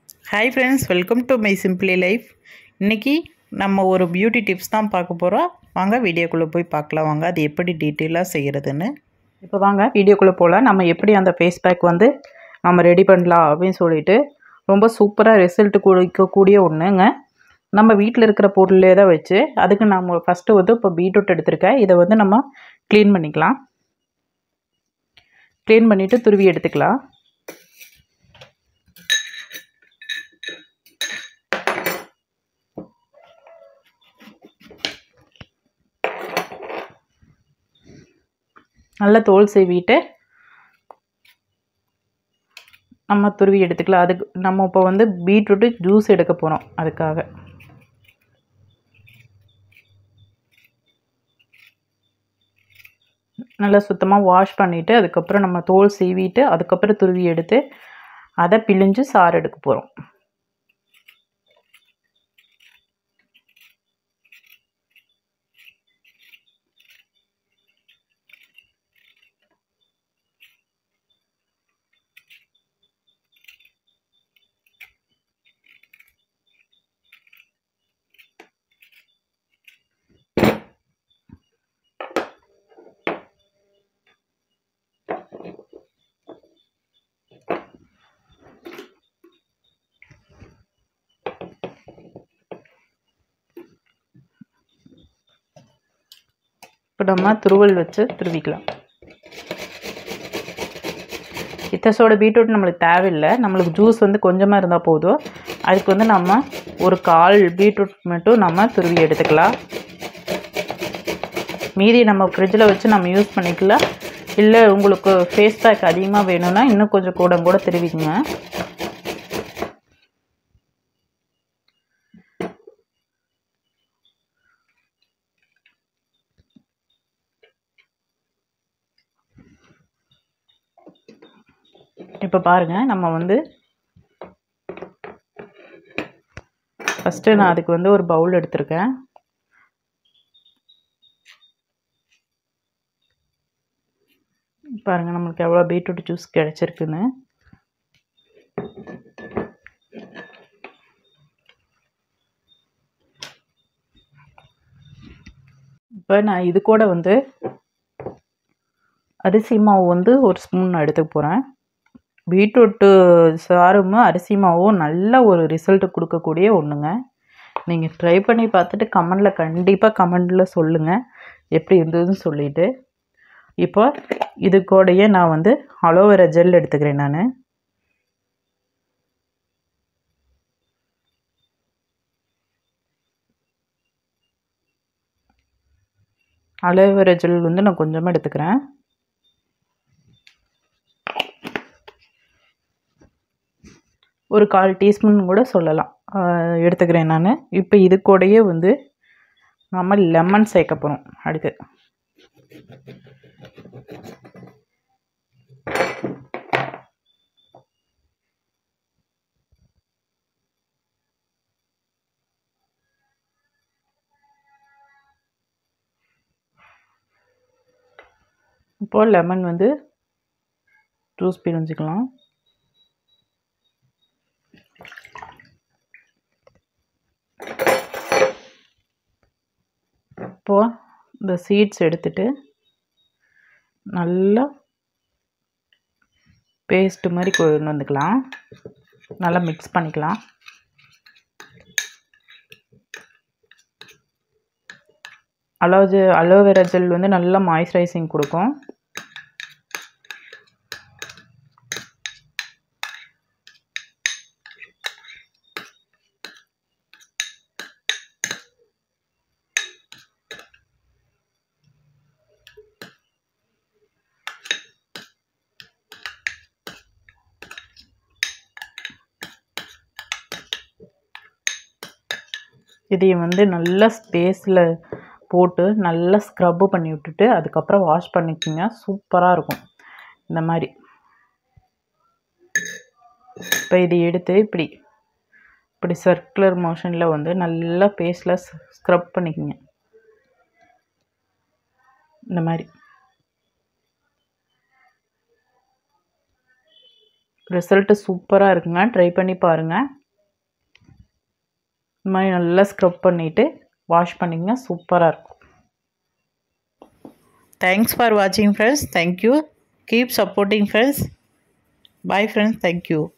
hi friends welcome to my simply life இன்றைக்கி நம்ம ஒரு பியூட்டி டிப்ஸ் தான் பார்க்க போகிறோம் வாங்க வீடியோக்குள்ளே போய் பார்க்கலாம் வாங்க அது எப்படி டீட்டெயிலாக செய்கிறதுன்னு இப்போ வாங்க வீடியோக்குள்ளே போகலாம் நம்ம எப்படி அந்த ஃபேஸ் பேக் வந்து நம்ம ரெடி பண்ணலாம் அப்படின்னு சொல்லிட்டு ரொம்ப சூப்பராக ரிசல்ட் கொடுக்கக்கூடிய ஒன்றுங்க நம்ம வீட்டில் இருக்கிற பொருளே தான் வச்சு அதுக்கு நம்ம ஃபஸ்ட்டு வந்து இப்போ பீட்ரூட் எடுத்திருக்கேன் இதை வந்து நம்ம க்ளீன் பண்ணிக்கலாம் க்ளீன் பண்ணிவிட்டு துருவி எடுத்துக்கலாம் நல்லா தோல் சீவிட்டு நம்ம துருவி எடுத்துக்கலாம் அதுக்கு நம்ம இப்போ வந்து பீட்ரூட்டு ஜூஸ் எடுக்க போகிறோம் அதுக்காக நல்லா சுத்தமாக வாஷ் பண்ணிவிட்டு அதுக்கப்புறம் நம்ம தோல் சீவிட்டு அதுக்கப்புறம் துருவி எடுத்து அதை பிழிஞ்சு சாறு எடுக்க போகிறோம் இப்போ நம்ம துருவல் வச்சு துருவிக்கலாம் இத்தசோட பீட்ரூட் நம்மளுக்கு தேவையில்லை நம்மளுக்கு ஜூஸ் வந்து கொஞ்சமாக இருந்தால் போதும் அதுக்கு வந்து நம்ம ஒரு கால் பீட்ரூட் மட்டும் நம்ம துருவி எடுத்துக்கலாம் மீதி நம்ம ஃப்ரிட்ஜில் வச்சு நம்ம யூஸ் பண்ணிக்கலாம் இல்லை உங்களுக்கு ஃபேஸ் பேக் அதிகமாக வேணும்னா இன்னும் கொஞ்சம் கூட கூட திருவிக்குங்க இப்போ பாருங்கள் நம்ம வந்து ஃபஸ்ட்டு நான் அதுக்கு வந்து ஒரு பவுல் எடுத்திருக்கேன் பாருங்கள் நம்மளுக்கு எவ்வளோ பீட்ரூட் ஜூஸ் கிடச்சிருக்குன்னு இப்போ நான் இது கூட வந்து அரிசி மாவு வந்து ஒரு ஸ்பூன் நான் எடுத்துக்க போகிறேன் பீட்ரூட்டு சாரும் அரிசி மாவும் நல்ல ஒரு ரிசல்ட் கொடுக்கக்கூடிய ஒன்றுங்க நீங்கள் ட்ரை பண்ணி பார்த்துட்டு கமெண்டில் கண்டிப்பாக கமெண்டில் சொல்லுங்கள் எப்படி இருந்ததுன்னு சொல்லிவிட்டு இப்போ இது கூடயே நான் வந்து அலோவேரா ஜெல் எடுத்துக்கிறேன் நான் அலோவேரா ஜெல் வந்து நான் கொஞ்சமாக எடுத்துக்கிறேன் ஒரு கால் டீஸ்பூன் கூட சொல்லலாம் எடுத்துக்கிறேன் நான் இப்போ இது கூடயே வந்து நம்ம லெமன் சேர்க்க போகிறோம் அடுத்து இப்போது லெமன் வந்து ஜூஸ் பிழிஞ்சிக்கலாம் இப்போது இந்த சீட்ஸ் எடுத்துட்டு நல்லா பேஸ்ட்டு மாதிரி கொண்டு வந்துக்கலாம் நல்லா மிக்ஸ் பண்ணிக்கலாம் அலோஜு அலோவேரா ஜெல் வந்து நல்லா மாய்ஸ்சரைசிங் கொடுக்கும் இதையும் வந்து நல்லா ஸ்பேஸில் போட்டு நல்லா ஸ்க்ரப்பு பண்ணி விட்டுட்டு அதுக்கப்புறம் வாஷ் பண்ணிக்கிங்க சூப்பராக இருக்கும் இந்த மாதிரி இப்போ இது எடுத்து இப்படி இப்படி சர்க்குலர் மோஷனில் வந்து நல்லா பேஸில் ஸ்க்ரப் பண்ணிக்கிங்க இந்த மாதிரி ரிசல்ட்டு சூப்பராக இருக்குங்க ட்ரை பண்ணி பாருங்கள் இந்த மாதிரி நல்லா ஸ்க்ரப் பண்ணிவிட்டு வாஷ் பண்ணிங்க சூப்பராக இருக்கும் தேங்க்ஸ் ஃபார் வாட்சிங் friends thank you keep supporting friends bye friends thank you